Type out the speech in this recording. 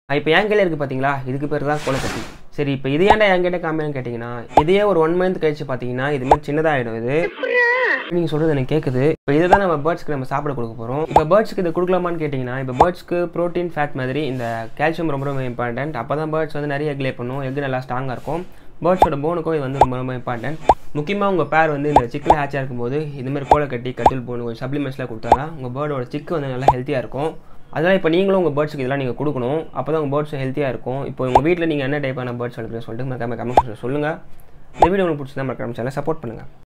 இப்போ என் கையில் இருக்குது பார்த்தீங்களா இதுக்கு பேர் தான் கோலக்கட்டி சரி இப்போ இது ஏன்டா என்கிட்ட காமின்னு கேட்டிங்கன்னா இதையே ஒரு ஒன் மந்த் கழிச்சு பார்த்தீங்கன்னா இது மாதிரி சின்னதாகிடும் இது நீங்கள் சொல்கிறது எனக்கு கேட்குது இப்போ இதை தான் நம்ம பேர்ட்ஸ்க்கு நம்ம சாப்பிட கொடுக்க போகிறோம் இப்போ பேர்ட்ஸ்க்கு இதை கொடுக்கலாமான்னு கேட்டிங்கன்னா இப்போ பேர்ட்ஸ்க்கு ப்ரோட்டீன் ஃபேட் மாதிரி இந்த கால்சியம் ரொம்ப ரொம்ப இம்பார்ட்டன்ட் அப்போ தான் பேர்ட்ஸ் வந்து நிறைய எக் லே பண்ணும் எக் நல்லா ஸ்ட்ராங்காக இருக்கும் பேர்ட்ஸோட போனுக்கும் இது வந்து ரொம்ப ரொம்ப இம்பார்ட்டன்ட் முக்கியமாக உங்கள் பேர் வந்து இந்த சிக்கில் ஹேச்சாக இருக்கும்போது இதுமாதிரி கோலை கட்டி கட்டில் போன் கொஞ்சம் சப்ளிமெண்ட்ஸ்லாம் கொடுத்தாங்க உங்கள் பேர்டோட சிக்கு வந்து நல்லா ஹெல்த்தியாக இருக்கும் அதனால் இப்போ நீங்களும் உங்கள் பேர்ட்ஸுக்கு இதெல்லாம் நீங்கள் கொடுக்கணும் அப்போ தான் உங்கள் பேர்ட்ஸ் ஹெல்த்தியாக இருக்கும் இப்போ உங்கள் வீட்டில் நீங்கள் என்ன டைப்பான பேர்ட்ஸ் வளர்க்குறீங்கன்னு சொல்லிட்டு மறக்காம கமெண்ட் சொல்லுங்கள் இந்த வீடியோ உங்களுக்கு பிடிச்சதா மறக்காம சேனலை சப்போர்ட் பண்ணுங்கள்